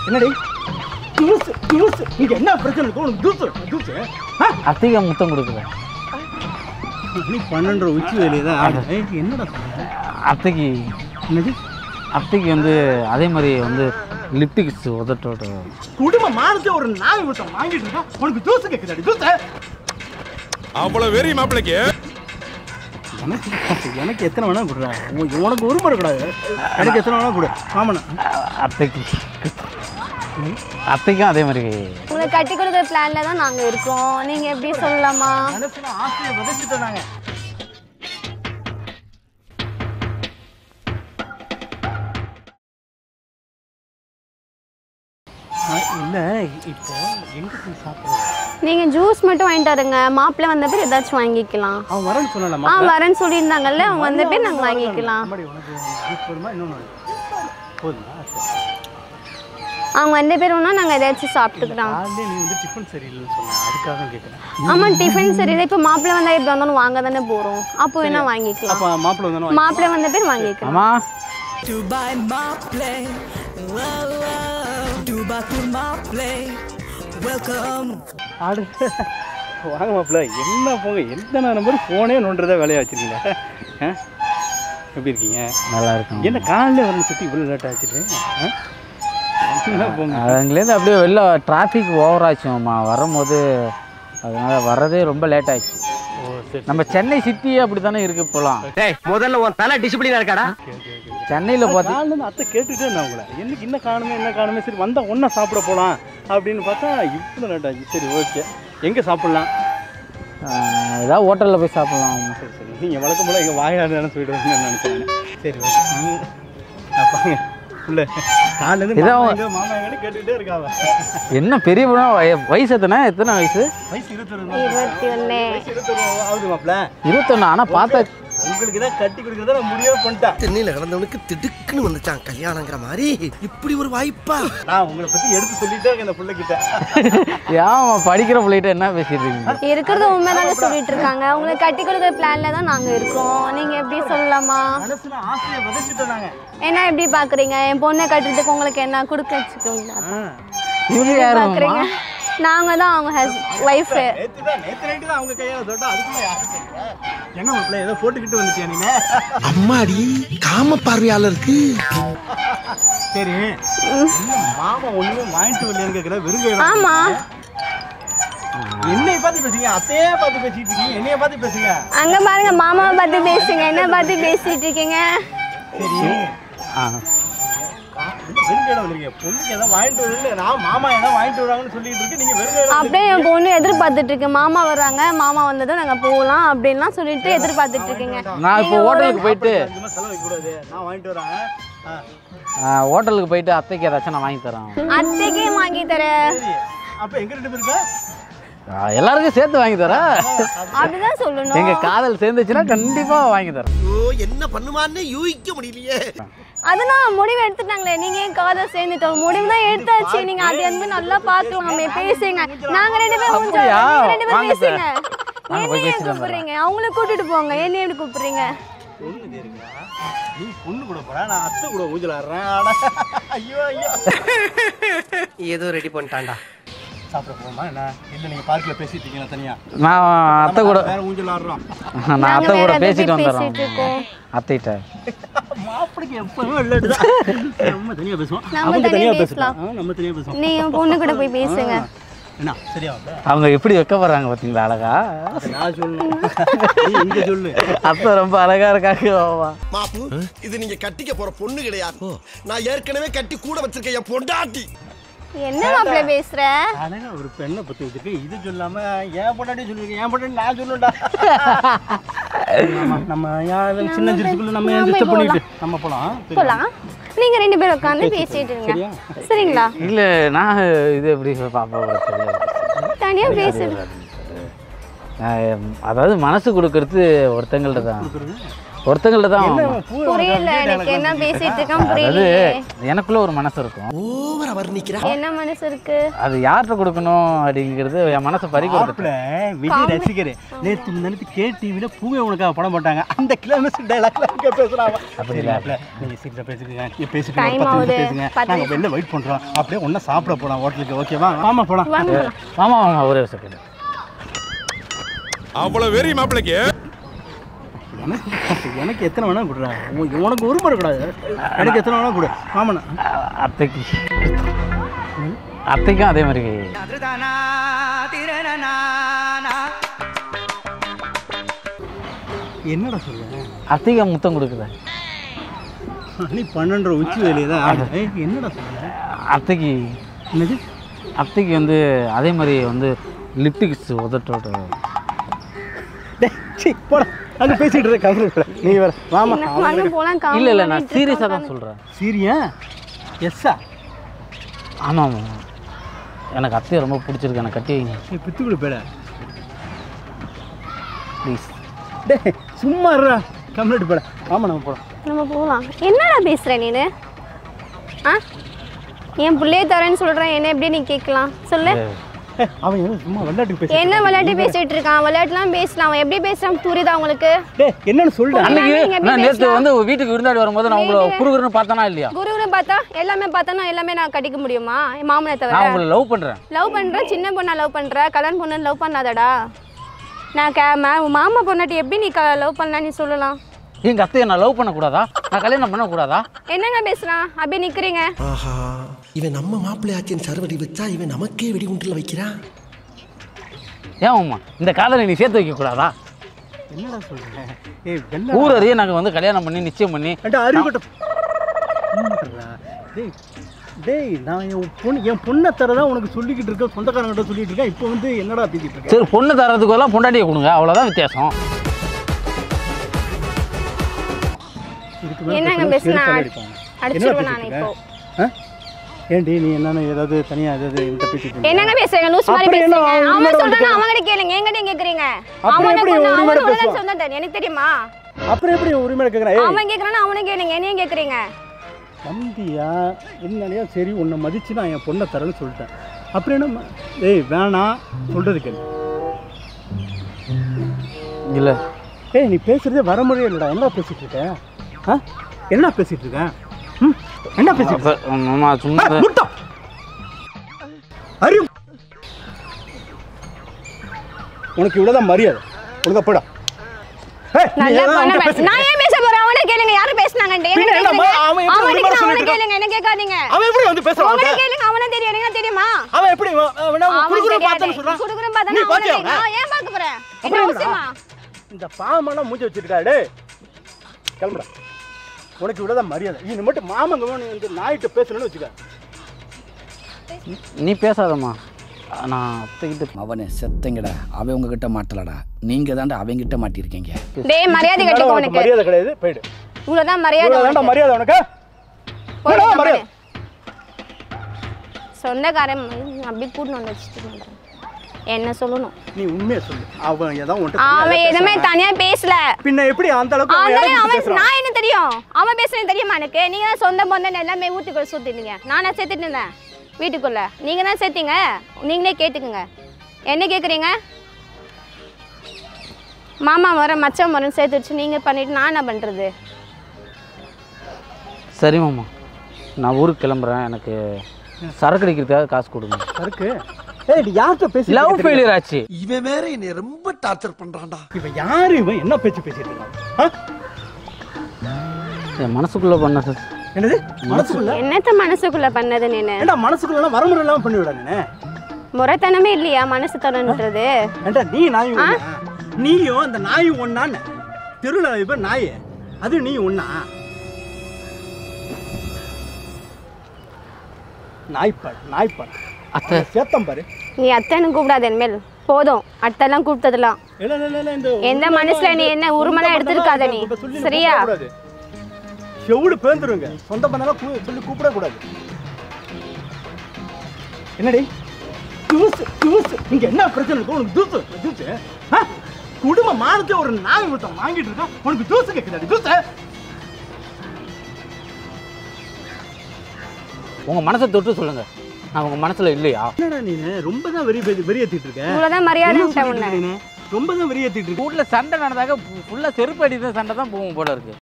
என்னடி juice juice இங்க என்ன பிரச்சனை இருக்கு உனக்கு ஜூஸ் ஜூஸ் அத்திகா முத்தம் கொடுக்குறேன் நீ பன்னெண்டு உச்சி வேலையை தான் ஆடு ஏய், என்னடா சொல்ற? அத்தைக்கு என்னது அத்தைக்கு வந்து அதே மாதிரி வந்து லிப்டிக்ஸ் உதட்டோட குடும்ப மானத்தை ஒரு நாய் விட்டம் வாங்கிட்டு இருக்கா உனக்கு ஜூஸ் கேட்குதாடி ஜூஸ் அவ்வளவு வெறி மாப்பிளைக்கு எனக்கு எனக்கு எத்தனை வேணா கொடுறா உனக்கு உனக்கு ஒரு முறை கூடாது எனக்கு எத்தனை வேணா கொடு ஆமாண்ணா அத்தைக்கு அத்தைக்கும் அதே மாதிரி உங்களை கட்டி கொடுக்குற பிளான்ல தான் நாங்க இருக்கோம் நீங்க எப்படி சொல்லலாமா மனசுல ஆசையை விதைச்சிட்டோம் நாங்கள் இல்லை இப்போ எங்கே போய் சாப்பிடுறது நீங்க ஜூஸ் மட்டும் வாங்கிட்டு வருங்க மாப்பிள்ளை வந்த பேர் ஏதாச்சும் வாங்கிக்கலாம் அவன் வரேன்னு ஆ சொன்னலாமா வரேன்னு சொல்லியிருந்தாங்கல்ல அவங்க வந்த பேர் நாங்க வாங்கிக்கலாம் அம்மாடி உனக்கு ஜூஸ் போதுமா இன்னொன்று போதுமா சரி. அவங்க வந்த பேர் ஒன்றா நாங்க ஏதாச்சும் சாப்பிட்டுக்கிறோம் காலையிலே நீ வந்து டிஃபன் சரியில்லைன்னு சொன்னேன் அதுக்காக தான் கேட்குறேன் ஆமா டிஃபன் சரி இப்போ மாப்பிள்ளை வந்தா எப்படி வந்தாலும் வாங்க தானே போறோம் அப்போ வேணா வாங்கிக்கலாம் அப்போ மாப்பிள்ளை வந்தானோ மாப்பிள்ளை வந்த பேர் வாங்கிக்கலாம் அம்மா Dubai Maple, wow, wow. Dubai to Maple, welcome. ஆடு வாங்க மாப்பிள்ள என்ன போங்க எந்த நம்பர் ஃபோனே நோண்டுறதா வேலையாக வச்சுருக்கீங்க ஆ எப்படி இருக்கீங்க நல்லா இருக்கும் என்ன காலையில் வரணும் சுற்றி இவ்வளோ லேட்டாக வச்சுட்டு என்ன போங்க அதுலேருந்து அப்படியே வெளில டிராஃபிக் ஓவர் ஆச்சும்மா வரும்போது அதனால வர்றதே ரொம்ப லேட் ஆயிடுச்சு ஓ சரி நம்ம சென்னை சிட்டியே அப்படி தானே இருக்கு இப்போலாம் டேய் முதல்ல உன் தலை டிசிப்ளினா இருக்காடா சென்னையில் பார்த்து காலையில் அத்தை கேட்டுட்டே நான் உங்களை என்னைக்கு என்ன காணுமே என்ன காணுமே சரி வந்தால் ஒன்றா சாப்பிட போகலாம் அப்படின்னு பார்த்தா இவ்வளோ லேட் ஆச்சு சரி ஓகே எங்கே சாப்பிட்லாம் ஆஹ், ஏதாவது ஹோட்டலில் போய் சாப்பிட்லாம் சரி சரி நீங்கள் வழக்கம் போல் எங்கள் வாயாடுன்னு சொல்லிட்டு நினச்சேன் சரி ஓகே அப்பாங்க உள்ள காலையிலேருந்து இதான் மாமா அவன். எங்க மாமா எங்கன்னு கேட்டுக்கிட்டே இருக்காவ என்ன பெரிய பொண்ணா வய- வயசு எத்தனை எத்தனை வயசு வயசு இருபத்தொரு இருபத்தி ஒன்று வயசு இருபத்தொரு ஆகுது மாப்பிள்ள இருபத்தொன்று ஆனால் பார்த்தா உங்களுக்கு தான் கட்டி கொடுக்குறத நான் முடிவே பண்ணிட்டேன் தென்னையில கிடந்தவனுக்கு திடுக்குன்னு வந்துச்சான் கல்யாணங்கிற மாதிரி இப்படி ஒரு வாய்ப்பா நான் உங்களை பற்றி எடுத்து சொல்லிட்டே இருக்கேன் இந்த பிள்ளைகிட்ட ஏன் படிக்கிற பிள்ளைகிட்ட என்ன பேசிட்டு இருக்கீங்க இருக்கிறது உண்மைதாங்க சொல்லிட்டு இருக்காங்க உங்களை கட்டி கொடுக்குற பிளான்ல தான் நாங்க இருக்கோம் நீங்க எப்படி சொல்லலாமா மனசுல ஆசையை விதைச்சிட்டோம் நாங்கள் என்ன எப்படி பாக்குறீங்க என் பொண்ணை கட்டுறதுக்கு உங்களுக்கு என்ன கொடுக்க வச்சுக்கோங்களா இவங்க எப்படி யாருமா பாக்குறீங்க நாங்க தான் அவங்க ஒய்ஃப் நேற்று தான் நேற்று நைட்டு தான் அவங்க கையால் சொல்லிட்டா அதுக்குள்ள யாரும் தெரியல என்ன மாப்பிள்ள ஏதோ போட்டுக்கிட்டு வந்துட்டியா நீங்க அம்மாடி காம பார்வையாளருக்கு சரி என்ன மாமா ஒண்ணுமே வாங்கிட்டு வரலையான்னு கேட்குற வெறும் ஆமா என்னைய பார்த்து பேசுங்க அத்தையே பார்த்து பேசிட்டு இருக்கீங்க என்னைய பார்த்து பேசுங்க அங்க பாருங்க மாமாவை பார்த்து பேசுங்க என்ன பார்த்து பேசிட்டு இருக்கீங்க சரி ஆ வெறுங்கையில வந்திருக்கீங்க பொண்ணுக்கு ஏதாவது வாங்கிட்டு வரல நான் மாமா ஏதாவது வாங்கிட்டு வராங்கன்னு சொல்லிட்டு இருக்கு நீங்க வெறுங்கையில அப்படியே என் பொண்ணு எதிர்பார்த்துட்டு இருக்கு மாமா வர்றாங்க மாமா வந்ததும் நாங்க போகலாம் அப்படின்லாம் சொல்லிட்டு எதிர்பார்த்துட்டு இருக்கீங்க நான் இப்போ நீங்க ஒரு- ஹோட்டலுக்கு போயிட்டு அதிகமாக செலவு வைக்கக்கூடாது நான் வாங்கிட்டு வரேன் ஆ, ஆ, ஹோட்டலுக்கு போயிட்டு அத்தைக்கு ஏதாச்சும் நான் வாங்கி தரேன் அத்தைக்கே வாங்கி தர சரி அப்போ எங்க ரெண்டு பேருக்கு ஆ, எல்லாருக்கும் சேர்த்து வாங்கி தரேன் அப்படிதான் சொல்லணும் எங்க காதல் சேர்ந்துச்சுன்னா கண்டிப்பா வாங்கி தரேன் ஐயோ என்ன பண்ணுமான்னு யூகிக்க முடியலையே அதுதான் முடிவு எடுத்துட்டாங்களே நீங்க ஏன் காதல் சேர்ந்துட்டோம் முடிவு தான் எடுத்தாச்சு நீங்க அது வந்து நல்லா பாக்கலாமே பேசுங்க நாங்க ரெண்டு பேரும் கொஞ்சம் அப்படியா? நீங்க ரெண்டு பேரும் வாங்க பேசுங்க சார். வாங்க போய் என்ன ஏன் பேசிட்டு கூப்பிடுறீங்க அவங்கள கூட்டிட்டு போங்க என்ன எப்படி கூப்பிடுறீங்க பொண்ணு இருக்கா நீ பொண்ணு கூட போற நான் அத்தை கூட ஊஞ்சல் ஆடுறேன் ஆனா ஐயோ ஐயோ ஏதோ ரெடி பண்ணிட்டான்டா சாப்பிட போமா என்ன இல்ல நீங்க பார்க்ல பேசிட்டு இருக்கீங்க தனியா நான் அத்தை கூட வேற ஊஞ்சல் ஆடுறோம் நான் நாங்க அத்தை வேற கூட எதை பேசிட்டு பத்தி வந்துடுறோம் பேசிட்டு இருக்கோம் அத்தைகிட்ட மாப்பிளைக்கு எப்பவுமே விளையாட்டுதான் நம்ம தனியா பேசுவோம் நம்ம அவங்க தனியா தனியா பேசலாம். பேசலாம் ஆ, நம்ம தனியா பேசுவோம் நீ உன் பொண்ணு கூட போய் பேசுங்க என்ன சரியா வந்த? அவங்க எப்படி வைக்க போறாங்க பார்த்தீங்களா அழகா அதை நான் சொல்லணும் நீ இங்க சொல்லு அத்தை ரொம்ப அழகா இருக்காங்க ஆமா. மாப்பு இது நீங்க கட்டிக்க போற பொண்ணு கிடையாது நான் ஏற்கனவே கட்டி கூட வச்சிருக்கேன் என் பொண்டாட்டி என்ன மாப்பிள்ள பேசுற அழகா ஒரு பெண்ணை பத்தி வச்சிருக்கேன் இது சொல்லாம ஏன் பொண்டாட்டி சொல்லிருக்கேன் ஏன் பொண்டாட்டி நான் சொல்லணும்டா நம்ம- நம்ம யாரும் சின்ன சிறுசுக்குள்ள நம்ம ஏன் நாம டிஸ்டர்ப் போலாம். பண்ணிட்டு நம்ம போலாம் சரி. போலாம் நீங்க ரெண்டு பேரும் உட்காந்து பேசிட்டு இருங்க சரியா? சரிங்களா இல்ல நான் இது எப்படி பாப்பா கூட தெரியாது தனியா பேசுங்க நான், அதாவது மனசு கொடுக்கறது ஒருத்தங்கள்ட்ட தான் கொடுக்குறது ஒருத்தங்கள்ட்ட தான் என்ன மாமா. பூ புரியல எனக்கு என்ன பேசிட்டு இருக்கான் அதாவது புரியல எனக்குள்ள ஒரு மனசு இருக்கும் ஓவரா வர்ணிக்கிறா என்ன மனசு இருக்கு அது யார்கிட்ட கொடுக்கணும் அப்படிங்கிறது என் மனசை பறிக்கிறது மாப்பிள்ள விஜய் ரசிகர் நேற்று முந்தானத்து கே டிவியில் பூவே உனக்காக படம் போட்டாங்க அந்த கிலோமீட்டர் டைலாக்ல இங்கே பேசுகிறாங்க அப்படி சரி இல்ல. மாப்பிள்ள நீங்கள் சீக்கிரம் பேசுங்க இங்க பேசிட்டு ஒரு Time பத்து ஆகுது. நிமிஷம் பேசுங்க பத்து நாங்கள் வெளில வெயிட் பண்ணுறோம் அப்படியே ஒன்றா சாப்பிட போகலாம் ஹோட்டலுக்கு ஓகேவா ஆமாம் போகலாம் வாங்க போலாம். மாமா மாமா ஒரே ஒரு செகண்ட் அவ்வளவு வெறி மாப்பிளைக்கு எனக்கு எனக்கு எத்தனை வேணா கொடுறா உனக்கு உனக்கு ஒரு முறை கூடாது எனக்கு எத்தனை வேணா கொடு ஆமாண்ணா அத்தைக்கு அத்தைக்கும் அதே மாதிரி என்னடா சொல்ல அத்தைக்கு முத்தம் கொடுக்குறேன் நீ பன்னெண்டரை உச்சி வேலையை தான் ஆகுது. ஏய், என்னடா சொல்ல அத்தைக்கு என்னது அத்தைக்கு வந்து அதே மாதிரி வந்து லிப்டிக்ஸ் உதட்டோட டேய் சீ போடா அங்கே பேசிட்டு இருக்க கம்ப்ளீட் நீ வேற வாமா என்ன, வாங்க போலாம் காமெடி இல்லை இல்லை நான் பண்ணிட்டு சீரியஸாக இருக்கோம். தான் சொல்கிறேன் சீரியா எஸ்ஸா ஆமாம் ஆமாம் எனக்கு அத்தையை ரொம்ப பிடிச்சிருக்கு எனக்கு கட்டி வைங்க நீ பித்துக்குள்ள பேட ப்ளீஸ் டேய் சும்மா இருடா கம்ப்ளீட் பேட ஆமா நம்ம போலாம் நம்ம போகலாம் என்னடா பேசுற நீனு ஆ என் பிள்ளைய தரேன்னு சொல்றேன் என்ன எப்படி நீ கேட்கலாம் சொல்லு ஏய், அவன் என்ன சும்மா விளையாட்டுக்கு பேச என்ன விளையாட்டு பேசிட்டு இருக்கான் விளையாட்டுலாம் பேசலாம் அவன் எப்படி பேசுறான் புரியுதா உங்களுக்கு டேய் என்னன்னு சொல்லுடா அன்னைக்கு நீங்க எப்படி நான் நேற்று பேசலாம்? வந்து வீட்டுக்கு விருந்தாடி வரும்போது நான் உங்களை குறுகுறுன்னு பார்த்தனா இல்லையா குருன்னு பார்த்தா எல்லாமே பார்த்தா எல்லாமே நான் கட்டிக்க முடியுமா என் மாமனை நான் தவிர உங்களை லவ் பண்ணுறேன் லவ் பண்ற சின்ன பொண்ணா லவ் பண்ற கல்யாணம் பொண்ணு லவ் பண்ணாதடா நான் கே மா- உன் மாமா பொண்ணாட்டி எப்படி நீ லவ் பண்ணலாம் நீ சொல்லலாம் எங்கள் அத்தையை நான் லவ் பண்ணக்கூடாதா நான் கல்யாணம் பண்ணக்கூடாதா என்னங்க பேசுறான் அப்படியே நிக்கிறீங்க ஆஹா இவன் நம்ம மாப்பிள்ளையாச்சின் சரவடி வச்சா இவன் நமக்கே வெடிகுண்டுல வைக்கிறான் ஏன் அம்மா இந்த காதலை நீ சேர்த்து வைக்கக்கூடாதா என்னடா சொல்ற ஏய் வெள்ள ஊர் அறிய நாங்கள் வந்து கல்யாணம் பண்ணி நிச்சயம் பண்ணி அண்டா அறிவுட்ட டேய் டேய் நான் என் பொண்ணு என் பொண்ணை தரதான் உனக்கு சொல்லிக்கிட்டு இருக்கேன் சொந்தக்காரங்கிட்ட சொல்லிட்டு இருக்கேன் இப்போ வந்து என்னடா பேசிட்டு இருக்க சரி பொண்ணு தரதுக்கு எல்லாம் பொண்டாட்டியை கொடுங்க அவ்வளோதான் வித்தியாசம் இதுக்கு மேல என்னங்க பேசினா பேசுனா செருப்பால அடிப்பாங்க. அடிச்சிருவேன் என்னடா நான் பேசிட்டு இப்போ இருக்க? ஆ? ஏன்டி நீ என்னன்னு ஏதாவது தனியா ஏதாவது என்கிட்ட பேசிட்டு இருக்க? என்னங்க பேசுறீங்க லூஸ் மாதிரி அப்புறம் என்ன பேசுறீங்க அவன் அவன் உண்மையோட சொல்றான் வந்து அவன்கிட்ட கேளுங்க என்கிட்ட கேக்குறீங்க அப்புறம் அவனை எப்படி பொண்ணு உண்மையோட அவனோட பேசுவான்? சொந்தம் எனக்கு தெரியுமா அப்புறம் எப்படி உரிமையில கேட்குறேன் ஏய் அவன் கேக்குறானா அவனை கேளுங்க என்னையும் கேக்குறீங்க நம்பியா என்னடையா சரி உன்னை மதிச்சு நான் என் பொண்ணை தரேன்னு சொல்லிட்டேன் அப்புறம் என்ன ம- ஏய் வேணாம் சொல்றது கேளு இல்லை ஏய் நீ பேசுறதே வரமுறையே இல்லைடா என்ன பேசிட்டு இருக்க ஆ என்ன பேசிட்டு இருக்க ம் என்ன பேசிட்டு இருக்க? மாமா சும்மா ஆ, முட்டம் அறிவு உனக்கு இவ்வளோதான் மரியாதை ஒழுங்கா போடா ஏய், நீ நல்ல ஏதாவது பொண்ணு அவன்கிட்ட பேசு. பேசு. நான் ஏன் பேச போறேன் அவனை கேளுங்க யாரு பேசுனாங்கன்ட்டு பின்ன என்ன என்னம்மா, கேளுங்க அவன் எப்படி அவனை உரிமையோட கேளுங்க, அவனை சொல்லிட்டு கேளுங்க என்ன கேட்காதீங்க அவன் எப்படி வந்து பேசுறான் அவனை அவன்கிட்ட? கேளுங்க அவனை தெரியும் எனக்கு தெரியுமா அவன் எப்படி அவன் அவன் என்ன அவன் குறுகுறு தெரியாது பார்த்தான்னு சொல்றான் குடுக்குறேன் நீ பார்த்தா அவனை பாத்தியா தெரியும். அவனை? நான் ஏன் பார்க்க போறேன் என்ன அப்புறம் என்னடா? அவசியமா இந்த பாமெல்லாம் மூஞ்சி வச்சுருக்கா டே கிளம்புடா உனக்கு இவ்வளோதான் மரியாதை இது மட்டும் மாமங்க நீ வந்து நாயிட்ட பேசணும்னு வச்சுக்க நீ பேசாதம்மா நான் அத்தைக்கிட்ட அவனே செத்தங்கடா அவன் உங்ககிட்ட மாட்டலடா நீங்க தாண்டா அவங்கிட்ட மாட்டிருக்கீங்க டேய் மரியாதை மேடம், கட்டிக்கோ உனக்கு உனக்கு மரியாதை கிடையாது போயிடு இவ்வளவுதான் மரியாதை இவ்வளோ வேண்டாம் உனக்கு. மரியாதை உனக்கு போய் இவ்வளோ கம்முனு. மரியாதை சொந்தக்காரன் அப்படி கூட்டு வந்து வச்சுட்டு என்ன சொல்லணும் நீ உண்மையை சொல்லு அவன் ஏதாவது உன்கிட்ட அவன் தனியா எதுவுமே பேசுறான். தனியா பேசல பின்ன எப்படி அந்த அளவுக்கு அவன் அதனால இடம் கொடுத்து அவன் பேசுறான்? நான் என்ன தெரியும் அவன் பேசுறது தெரியுமா எனக்கு நீங்க தான் சொந்த பந்தம் எல்லாமே வீட்டுக்குள்ள சுத்திட்டீங்க நானா சேர்த்துட்டு இருந்தேன் வீட்டுக்குள்ள நீங்க தான் சேர்த்தீங்க நீங்களே கேட்டுக்குங்க என்ன கேக்குறீங்க மாமா வர மச்சான் வரன்னு சேர்த்து வச்சு நீங்க பண்ணிட்டு நான் என்ன பண்றது சரி மாமா நான் ஊருக்கு கிளம்புறேன் எனக்கு சரக்கு அடிக்கிறதுக்காக காசு கொடுங்க சருக்கு ஏய் நீ யார்கிட்ட பேசி லவ் ஃபெயிலியர் ஆச்சு இவன் வேற என்னை ரொம்ப டார்ச்சர் பண்றான்டா இவன் யாரு இவன் என்ன பேச்சு பேசிட்டு இருக்கான் ஆ? என் மனசுக்குள்ளே பண்ண சார் என்னது மனசுக்குள்ள என்னத்த மனசுக்குள்ள பண்ணது நீனு ஏண்டா மனசுக்குள்ள வரமுறை இல்லாம பண்ணி விட நீ முறைத்தனமே இல்லையா மனசு தரன்றது ஏண்டா நீ நாய் ஒண்ணா நீயும் அந்த நாய் ஒண்ணான்னு தெருவில் இப்ப நாய் அது நீ ஒண்ணா நாய்ப்பாடு நாய்ப்பாடு அத்தை சேத்தம் பாரு நீ அத்தைன்னு கூப்பிடாத இனிமேல் போதும் அத்தைலாம் கூப்பிட்டதெல்லாம் இல்ல இல்ல இல்ல இந்த எந்த மனசுல நீ என்ன உரிமைலாம் எடுத்திருக்காத நீ. சரியா? செவுடு பேந்துருங்க சொந்த பந்தெல்லாம் கூ- சொல்லி கூப்பிட கூடாது என்னடி ஜூஸ் ஜூஸ் இங்க என்ன பிரச்சனை இருக்கு உனக்கு ஜூஸ் ஜூஸ் குடும்ப மானத்தை ஒரு நாய் ஒருத்தன் வாங்கிட்டு இருக்கான் உனக்கு ஜூஸ் கேட்குதாடி ஜூஸ் உங்கள் மனசை தொட்டு சொல்லுங்கள் நான் உங்கள் மனசில் இல்லையா என்னடா நீனு ரொம்ப தான் வெறி வெறியேத்திட்டு இருக்க இவ்வளோதான் மரியாதை என்ன விட்டேன் சொல்லிட்டு உன்னை இருக்க நீனு? ரொம்ப தான் வெறியேத்திட்டு இருக்க வீட்டில் சண்டை நடந்தாக்க ஃபுல்லாக செருப்பு அடித்த சண்டை தான் போகும் போல இருக்கு